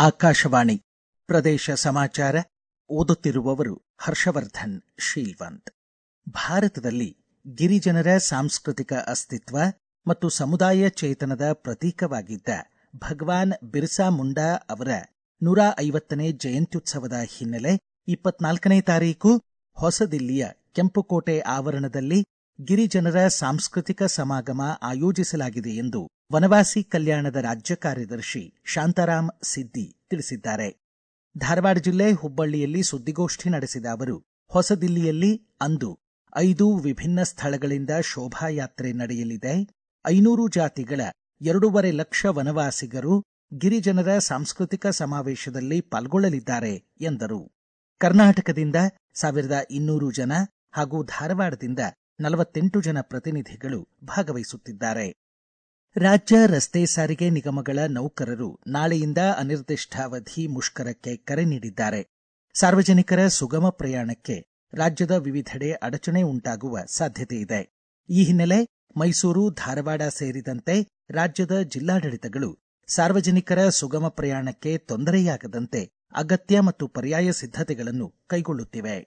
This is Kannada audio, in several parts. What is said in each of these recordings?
ಆಕಾಶವಾಣಿ ಪ್ರದೇಶ ಸಮಾಚಾರ ಓದುತ್ತಿರುವವರು ಹರ್ಷವರ್ಧನ್ ಶೀಲ್ವಂತ್ ಭಾರತದಲ್ಲಿ ಗಿರಿಜನರ ಸಾಂಸ್ಕೃತಿಕ ಅಸ್ತಿತ್ವ ಮತ್ತು ಸಮುದಾಯ ಚೇತನದ ಪ್ರತೀಕವಾಗಿದ್ದ ಭಗವಾನ್ ಬಿರ್ಸಾ ಮುಂಡಾ ಅವರ ನೂರ ಐವತ್ತನೇ ಜಯಂತ್ಯುತ್ಸವದ ಹಿನ್ನೆಲೆ ಇಪ್ಪತ್ನಾಲ್ಕನೇ ತಾರೀಕು ಹೊಸದಿಲ್ಲಿಯ ಕೆಂಪುಕೋಟೆ ಆವರಣದಲ್ಲಿ ಗಿರಿಜನರ ಸಾಂಸ್ಕೃತಿಕ ಸಮಾಗಮ ಆಯೋಜಿಸಲಾಗಿದೆ ಎಂದು ವನವಾಸಿ ಕಲ್ಯಾಣದ ರಾಜ್ಯ ಕಾರ್ಯದರ್ಶಿ ಶಾಂತಾರಾಮ್ ಸಿದ್ದಿ ತಿಳಿಸಿದ್ದಾರೆ ಧಾರವಾಡ ಜಿಲ್ಲೆ ಹುಬ್ಬಳ್ಳಿಯಲ್ಲಿ ಸುದ್ದಿಗೋಷ್ಠಿ ನಡೆಸಿದ ಅವರು ಹೊಸದಿಲ್ಲಿಯಲ್ಲಿ ಅಂದು ಐದು ವಿಭಿನ್ನ ಸ್ಥಳಗಳಿಂದ ಶೋಭಾಯಾತ್ರೆ ನಡೆಯಲಿದೆ ಐನೂರು ಜಾತಿಗಳ ಎರಡೂವರೆ ಲಕ್ಷ ವನವಾಸಿಗರು ಗಿರಿಜನರ ಸಾಂಸ್ಕೃತಿಕ ಸಮಾವೇಶದಲ್ಲಿ ಪಾಲ್ಗೊಳ್ಳಲಿದ್ದಾರೆ ಎಂದರು ಕರ್ನಾಟಕದಿಂದ ಸಾವಿರದ ಇನ್ನೂರು ಜನ ಹಾಗೂ ಧಾರವಾಡದಿಂದ ನಲವತ್ತೆಂಟು ಜನ ಪ್ರತಿನಿಧಿಗಳು ಭಾಗವಹಿಸುತ್ತಿದ್ದಾರೆ ರಾಜ್ಯ ರಸ್ತೆ ಸಾರಿಗೆ ನಿಗಮಗಳ ನೌಕರರು ನಾಳೆಯಿಂದ ಅನಿರ್ದಿಷ್ಟಾವಧಿ ಮುಷ್ಕರಕ್ಕೆ ಕರೆ ನೀಡಿದ್ದಾರೆ ಸಾರ್ವಜನಿಕರ ಸುಗಮ ಪ್ರಯಾಣಕ್ಕೆ ರಾಜ್ಯದ ವಿವಿಧೆಡೆ ಅಡಚಣೆ ಉಂಟಾಗುವ ಸಾಧ್ಯತೆ ಇದೆ ಈ ಹಿನ್ನೆಲೆ ಮೈಸೂರು ಧಾರವಾಡ ಸೇರಿದಂತೆ ರಾಜ್ಯದ ಜಿಲ್ಲಾಡಳಿತಗಳು ಸಾರ್ವಜನಿಕರ ಸುಗಮ ಪ್ರಯಾಣಕ್ಕೆ ತೊಂದರೆಯಾಗದಂತೆ ಅಗತ್ಯ ಮತ್ತು ಪರ್ಯಾಯ ಸಿದ್ಧತೆಗಳನ್ನು ಕೈಗೊಳ್ಳುತ್ತಿವೆ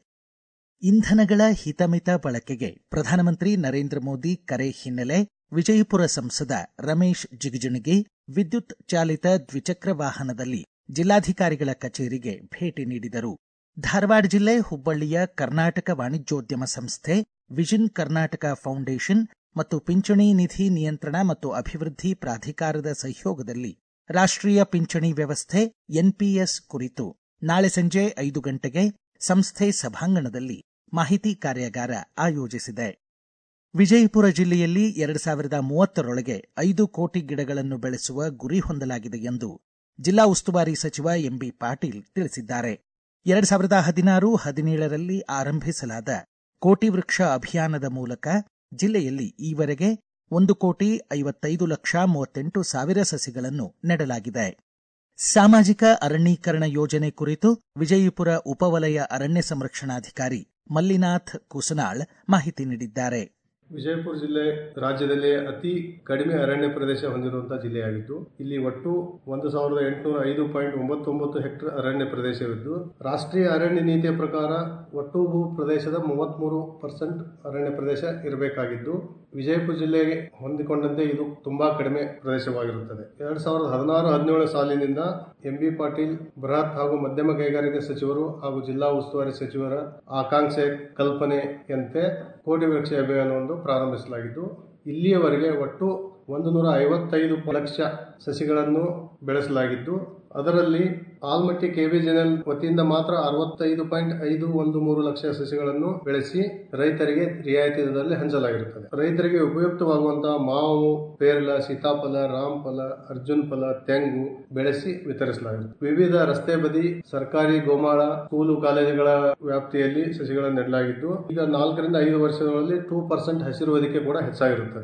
ಇಂಧನಗಳ ಹಿತಮಿತ ಬಳಕೆಗೆ ಪ್ರಧಾನಮಂತ್ರಿ ನರೇಂದ್ರ ಮೋದಿ ಕರೆ ಹಿನ್ನೆಲೆ ವಿಜಯಪುರ ಸಂಸದ ರಮೇಶ್ ಜಿಗಜಿಣಗಿ ವಿದ್ಯುತ್ ಚಾಲಿತ ದ್ವಿಚಕ್ರ ವಾಹನದಲ್ಲಿ ಜಿಲ್ಲಾಧಿಕಾರಿಗಳ ಕಚೇರಿಗೆ ಭೇಟಿ ನೀಡಿದರು ಧಾರವಾಡ ಜಿಲ್ಲೆ ಹುಬ್ಬಳ್ಳಿಯ ಕರ್ನಾಟಕ ವಾಣಿಜ್ಯೋದ್ಯಮ ಸಂಸ್ಥೆ ವಿಷನ್ ಕರ್ನಾಟಕ ಫೌಂಡೇಶನ್ ಮತ್ತು ಪಿಂಚಣಿ ನಿಧಿ ನಿಯಂತ್ರಣ ಮತ್ತು ಅಭಿವೃದ್ಧಿ ಪ್ರಾಧಿಕಾರದ ಸಹಯೋಗದಲ್ಲಿ ರಾಷ್ಟ್ರೀಯ ಪಿಂಚಣಿ ವ್ಯವಸ್ಥೆ ಎನ್ಪಿಎಸ್ ಕುರಿತು ನಾಳೆ ಸಂಜೆ ಐದು ಗಂಟೆಗೆ ಸಂಸ್ಥೆ ಸಭಾಂಗಣದಲ್ಲಿ ಮಾಹಿತಿ ಕಾರ್ಯಾಗಾರ ಆಯೋಜಿಸಿದೆ ವಿಜಯಪುರ ಜಿಲ್ಲೆಯಲ್ಲಿ ಎರಡು ಸಾವಿರದ ಮೂವತ್ತರೊಳಗೆ ಐದು ಕೋಟಿ ಗಿಡಗಳನ್ನು ಬೆಳೆಸುವ ಗುರಿ ಹೊಂದಲಾಗಿದೆ ಎಂದು ಜಿಲ್ಲಾ ಉಸ್ತುವಾರಿ ಸಚಿವ ಎಂಬಿ ಪಾಟೀಲ್ ತಿಳಿಸಿದ್ದಾರೆ ಎರಡು ಸಾವಿರದ ಹದಿನಾರು ಹದಿನೇಳರಲ್ಲಿ ಆರಂಭಿಸಲಾದ ಕೋಟಿ ವೃಕ್ಷ ಅಭಿಯಾನದ ಮೂಲಕ ಜಿಲ್ಲೆಯಲ್ಲಿ ಈವರೆಗೆ ಒಂದು ಕೋಟಿ ಐವತ್ತೈದು ಲಕ್ಷ ಮೂವತ್ತೆಂಟು ಸಾವಿರ ಸಸಿಗಳನ್ನು ನೆಡಲಾಗಿದೆ ಸಾಮಾಜಿಕ ಅರಣ್ಯೀಕರಣ ಯೋಜನೆ ಕುರಿತು ವಿಜಯಪುರ ಉಪವಲಯ ಅರಣ್ಯ ಸಂರಕ್ಷಣಾಧಿಕಾರಿ ಮಲ್ಲಿನಾಥ್ ಕುಸನಾಳ್ ಮಾಹಿತಿ ನೀಡಿದ್ದಾರೆ ವಿಜಯಪುರ ಜಿಲ್ಲೆ ರಾಜ್ಯದಲ್ಲಿ ಅತಿ ಕಡಿಮೆ ಅರಣ್ಯ ಪ್ರದೇಶ ಹೊಂದಿರುವಂತಹ ಜಿಲ್ಲೆಯಾಗಿದ್ದು ಇಲ್ಲಿ ಒಟ್ಟು ಒಂದು ಸಾವಿರದ ಎಂಟುನೂರ ಐದು ಪಾಯಿಂಟ್ ಒಂಬತ್ತೊಂಬತ್ತು ಹೆಕ್ಟೇರ್ ಅರಣ್ಯ ಪ್ರದೇಶವಿದ್ದು ರಾಷ್ಟ್ರೀಯ ಅರಣ್ಯ ನೀತಿಯ ಪ್ರಕಾರ ಒಟ್ಟು ಭೂ ಪ್ರದೇಶದ ಮೂವತ್ಮೂರು ಪರ್ಸೆಂಟ್ ಅರಣ್ಯ ಪ್ರದೇಶ ಇರಬೇಕಾಗಿದ್ದು ವಿಜಯಪುರ ಜಿಲ್ಲೆಗೆ ಹೊಂದಿಕೊಂಡಂತೆ ಇದು ತುಂಬಾ ಕಡಿಮೆ ಪ್ರದೇಶವಾಗಿರುತ್ತದೆ ಎರಡ್ ಸಾವಿರದ ಹದಿನಾರು ಹದಿನೇಳು ಸಾಲಿನಿಂದ ಎಂಬಿ ಪಾಟೀಲ್ ಬೃಹತ್ ಹಾಗೂ ಮಧ್ಯಮ ಕೈಗಾರಿಕೆ ಸಚಿವರು ಹಾಗೂ ಜಿಲ್ಲಾ ಉಸ್ತುವಾರಿ ಸಚಿವರ ಆಕಾಂಕ್ಷೆ ಕಲ್ಪನೆಯಂತೆ ಕೋಟಿ ವೃಕ್ಷ ಅಭಿಯಾನವನ್ನು ಪ್ರಾರಂಭಿಸಲಾಗಿದ್ದು ಇಲ್ಲಿಯವರೆಗೆ ಒಟ್ಟು ಒಂದು ನೂರ ಐವತ್ತೈದು ಲಕ್ಷ ಸಸಿಗಳನ್ನು ಬೆಳೆಸಲಾಗಿದ್ದು ಅದರಲ್ಲಿ ಆಲ್ಮಟ್ಟಿ ಕೆಬಿಜೆನಲ್ ವತಿಯಿಂದ ಮಾತ್ರ ಅರವತ್ತೈದು ಪಾಯಿಂಟ್ ಐದು ಒಂದು ಮೂರು ಲಕ್ಷ ಸಸಿಗಳನ್ನು ಬೆಳೆಸಿ ರೈತರಿಗೆ ರಿಯಾಯಿತಿ ದರದಲ್ಲಿ ಹಂಚಲಾಗಿರುತ್ತದೆ ರೈತರಿಗೆ ಉಪಯುಕ್ತವಾಗುವಂತಹ ಮಾವು ಪೇರಲ ಸೀತಾಫಲ ರಾಮಫಲ ಅರ್ಜುನ್ ಫಲ ತೆಂಗು ಬೆಳೆಸಿ ವಿತರಿಸಲಾಗಿರುತ್ತದೆ ವಿವಿಧ ರಸ್ತೆ ಬದಿ ಸರ್ಕಾರಿ ಗೋಮಾಳ ಸ್ಕೂಲು ಕಾಲೇಜುಗಳ ವ್ಯಾಪ್ತಿಯಲ್ಲಿ ಸಸಿಗಳನ್ನು ನೆಡಲಾಗಿದ್ದು ಈಗ ನಾಲ್ಕರಿಂದ ಐದು ವರ್ಷಗಳಲ್ಲಿ ಟೂ ಪರ್ಸೆಂಟ್ ಹಸಿರು ಹೊದಿಕೆ ಕೂಡ ಹೆಚ್ಚಾಗಿರುತ್ತದೆ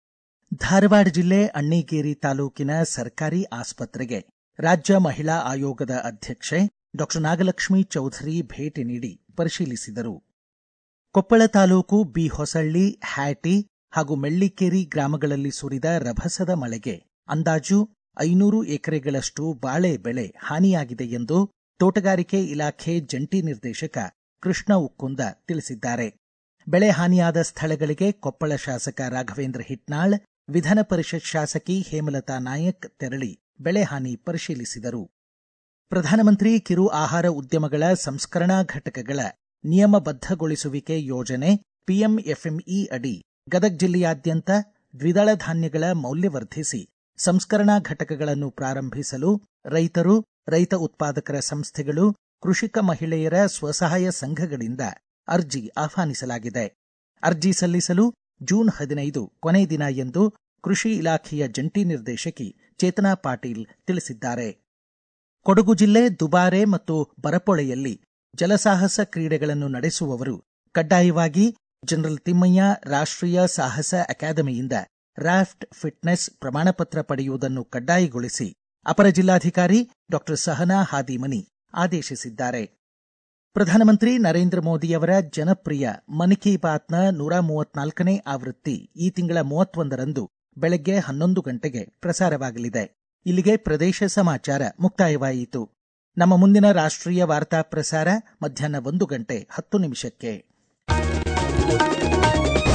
ಧಾರವಾಡ ಜಿಲ್ಲೆ ಅಣ್ಣಿಗೇರಿ ತಾಲೂಕಿನ ಸರ್ಕಾರಿ ಆಸ್ಪತ್ರೆಗೆ ರಾಜ್ಯ ಮಹಿಳಾ ಆಯೋಗದ ಅಧ್ಯಕ್ಷೆ ಡಾ ನಾಗಲಕ್ಷ್ಮಿ ಚೌಧರಿ ಭೇಟಿ ನೀಡಿ ಪರಿಶೀಲಿಸಿದರು ಕೊಪ್ಪಳ ತಾಲೂಕು ಬಿ ಹೊಸಳ್ಳಿ ಹ್ಯಾಟಿ ಹಾಗೂ ಮೆಳ್ಳಿಕೇರಿ ಗ್ರಾಮಗಳಲ್ಲಿ ಸುರಿದ ರಭಸದ ಮಳೆಗೆ ಅಂದಾಜು ಐನೂರು ಎಕರೆಗಳಷ್ಟು ಬಾಳೆ ಬೆಳೆ ಹಾನಿಯಾಗಿದೆ ಎಂದು ತೋಟಗಾರಿಕೆ ಇಲಾಖೆ ಜಂಟಿ ನಿರ್ದೇಶಕ ಕೃಷ್ಣ ಉಕ್ಕುಂದ ತಿಳಿಸಿದ್ದಾರೆ ಬೆಳೆ ಹಾನಿಯಾದ ಸ್ಥಳಗಳಿಗೆ ಕೊಪ್ಪಳ ಶಾಸಕ ರಾಘವೇಂದ್ರ ಹಿಟ್ನಾಳ್ ವಿಧಾನ ಪರಿಷತ್ ಶಾಸಕಿ ಹೇಮಲತಾ ನಾಯಕ್ ತೆರಳಿ ಬೆಳೆ ಹಾನಿ ಪರಿಶೀಲಿಸಿದರು ಪ್ರಧಾನಮಂತ್ರಿ ಕಿರು ಆಹಾರ ಉದ್ಯಮಗಳ ಸಂಸ್ಕರಣಾ ಘಟಕಗಳ ನಿಯಮಬದ್ಧಗೊಳಿಸುವಿಕೆ ಯೋಜನೆ ಪಿಎಂಎಫ್ಎಂಇ ಅಡಿ ಗದಗ ಜಿಲ್ಲೆಯಾದ್ಯಂತ ದ್ವಿದಳ ಧಾನ್ಯಗಳ ಮೌಲ್ಯವರ್ಧಿಸಿ ಸಂಸ್ಕರಣಾ ಘಟಕಗಳನ್ನು ಪ್ರಾರಂಭಿಸಲು ರೈತರು ರೈತ ಉತ್ಪಾದಕರ ಸಂಸ್ಥೆಗಳು ಕೃಷಿಕ ಮಹಿಳೆಯರ ಸ್ವಸಹಾಯ ಸಂಘಗಳಿಂದ ಅರ್ಜಿ ಆಹ್ವಾನಿಸಲಾಗಿದೆ ಅರ್ಜಿ ಸಲ್ಲಿಸಲು ಜೂನ್ ಹದಿನೈದು ಕೊನೆ ದಿನ ಎಂದು ಕೃಷಿ ಇಲಾಖೆಯ ಜಂಟಿ ನಿರ್ದೇಶಕಿ ಚೇತನಾ ಪಾಟೀಲ್ ತಿಳಿಸಿದ್ದಾರೆ ಕೊಡಗು ಜಿಲ್ಲೆ ದುಬಾರೆ ಮತ್ತು ಬರಪೊಳೆಯಲ್ಲಿ ಜಲಸಾಹಸ ಕ್ರೀಡೆಗಳನ್ನು ನಡೆಸುವವರು ಕಡ್ಡಾಯವಾಗಿ ಜನರಲ್ ತಿಮ್ಮಯ್ಯ ರಾಷ್ಟ್ರೀಯ ಸಾಹಸ ಅಕಾಡೆಮಿಯಿಂದ ರಾಫ್ಟ್ ಫಿಟ್ನೆಸ್ ಪ್ರಮಾಣಪತ್ರ ಪಡೆಯುವುದನ್ನು ಕಡ್ಡಾಯಗೊಳಿಸಿ ಅಪರ ಜಿಲ್ಲಾಧಿಕಾರಿ ಡಾ ಸಹನಾ ಹಾದಿಮನಿ ಆದೇಶಿಸಿದ್ದಾರೆ ಪ್ರಧಾನಮಂತ್ರಿ ನರೇಂದ್ರ ಮೋದಿಯವರ ಜನಪ್ರಿಯ ಮನ್ ಕಿ ಬಾತ್ನ ನೂರ ಮೂವತ್ನಾಲ್ಕನೇ ಆವೃತ್ತಿ ಈ ತಿಂಗಳ ಮೂವತ್ತೊಂದರಂದು ಬೆಳಗ್ಗೆ ಹನ್ನೊಂದು ಗಂಟೆಗೆ ಪ್ರಸಾರವಾಗಲಿದೆ ಇಲ್ಲಿಗೆ ಪ್ರದೇಶ ಸಮಾಚಾರ ಮುಕ್ತಾಯವಾಯಿತು ನಮ್ಮ ಮುಂದಿನ ರಾಷ್ಟ್ರೀಯ ವಾರ್ತಾ ಪ್ರಸಾರ ಮಧ್ಯಾಹ್ನ ಒಂದು ಗಂಟೆ ಹತ್ತು ನಿಮಿಷಕ್ಕೆ